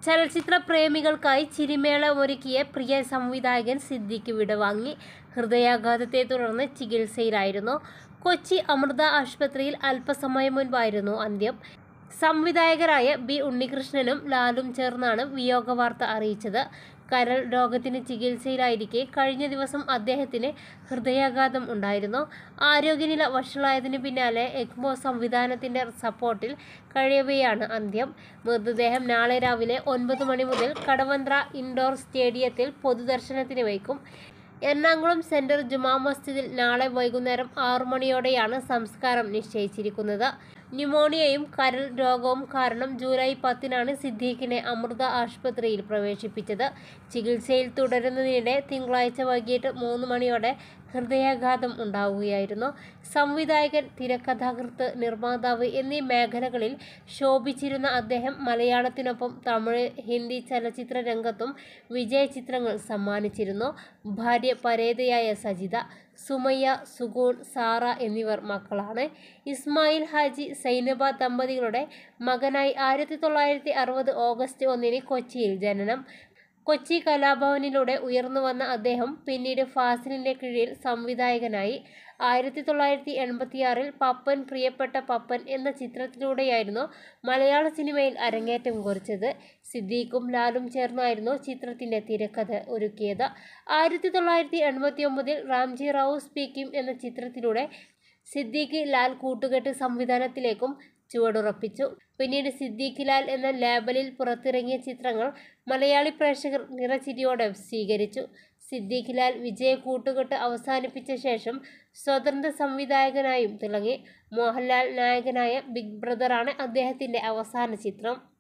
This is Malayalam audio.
ചലച്ചിത്ര പ്രേമികൾക്കായി ചിരിമേള ഒരുക്കിയ പ്രിയ സംവിധായകൻ സിദ്ദിഖ് വിടവാങ്ങി ഹൃദയാഘാതത്തെ തുടർന്ന് ചികിത്സയിലായിരുന്നു കൊച്ചി അമൃത ആശുപത്രിയിൽ അല്പസമയം മുൻപായിരുന്നു അന്ത്യം സംവിധായകരായ ബി ഉണ്ണികൃഷ്ണനും ലാലും ചേർന്നാണ് വിയോഗവാർത്ത അറിയിച്ചത് കരൾ രോഗത്തിന് ചികിത്സയിലായിരിക്കെ കഴിഞ്ഞ ദിവസം അദ്ദേഹത്തിന് ഹൃദയാഘാതം ഉണ്ടായിരുന്നു ആരോഗ്യനില വഷളായതിനു പിന്നാലെ എക്മോ സംവിധാനത്തിന്റെ സപ്പോർട്ടിൽ കഴിയവെയാണ് അന്ത്യം മൃതദേഹം നാളെ രാവിലെ ഒൻപത് മണി മുതൽ കടവന്ത്ര ഇൻഡോർ സ്റ്റേഡിയത്തിൽ പൊതുദർശനത്തിന് വയ്ക്കും എറണാകുളം സെൻട്രൽ ജുമാ മസ്ജിദിൽ നാളെ വൈകുന്നേരം ആറു മണിയോടെയാണ് സംസ്കാരം നിശ്ചയിച്ചിരിക്കുന്നത് ന്യൂമോണിയയും കരൾ രോഗവും കാരണം ജൂലൈ പത്തിനാണ് സിദ്ദീഖിനെ അമൃത ആശുപത്രിയിൽ പ്രവേശിപ്പിച്ചത് ചികിത്സയിൽ തുടരുന്നതിനിടെ തിങ്കളാഴ്ച വൈകിട്ട് മൂന്ന് മണിയോടെ ഹൃദയാഘാതം ഉണ്ടാവുകയായിരുന്നു സംവിധായകൻ തിരക്കഥാകൃത്ത് നിർമ്മാതാവ് എന്നീ മേഖലകളിൽ ശോഭിച്ചിരുന്ന അദ്ദേഹം മലയാളത്തിനൊപ്പം തമിഴ് ഹിന്ദി ചലച്ചിത്ര രംഗത്തും വിജയ ചിത്രങ്ങൾ സമ്മാനിച്ചിരുന്നു ഭാര്യ പരേതയായ സജിത സുമയ്യ സുഗൂൺ സാറ എന്നിവർ മക്കളാണ് ഇസ്മായിൽ ഹാജി സൈനബ ദമ്പതികളുടെ മകനായി ആയിരത്തി തൊള്ളായിരത്തി അറുപത് ഓഗസ്റ്റ് ഒന്നിന് കൊച്ചിയിൽ ജനനം കൊച്ചി കലാഭവനിലൂടെ ഉയർന്നു വന്ന അദ്ദേഹം പിന്നീട് ഫാസിലിന്റെ കീഴിൽ സംവിധായകനായി ആയിരത്തി തൊള്ളായിരത്തി എൺപത്തിയാറിൽ പപ്പൻ പ്രിയപ്പെട്ട പപ്പൻ എന്ന ചിത്രത്തിലൂടെയായിരുന്നു മലയാള സിനിമയിൽ അരങ്ങേറ്റം കുറിച്ചത് സിദ്ദീഖും ലാലും ചേർന്നായിരുന്നു ചിത്രത്തിന്റെ തിരക്കഥ ഒരുക്കിയത് ആയിരത്തി തൊള്ളായിരത്തി എൺപത്തി ഒമ്പതിൽ റാംജി റാവു സ്പീക്കിംഗ് എന്ന ചിത്രത്തിലൂടെ സിദ്ദീഖ് ലാൽ കൂട്ടുകെട്ട് സംവിധാനത്തിലേക്കും ചുവടുറപ്പിച്ചു പിന്നീട് സിദ്ദീഖ് ലാൽ എന്ന ലേബലിൽ പുറത്തിറങ്ങിയ ചിത്രങ്ങൾ മലയാളി പ്രേക്ഷകർ നിറച്ചിരിയോടെ സ്വീകരിച്ചു സിദ്ദീഖ് ലാൽ വിജയ കൂട്ടുകെട്ട് അവസാനിപ്പിച്ച ശേഷം സ്വതന്ത്ര സംവിധായകനായും തിളങ്ങി മോഹൻലാൽ നായകനായ ബിഗ് ബ്രദറാണ് അദ്ദേഹത്തിന്റെ അവസാന ചിത്രം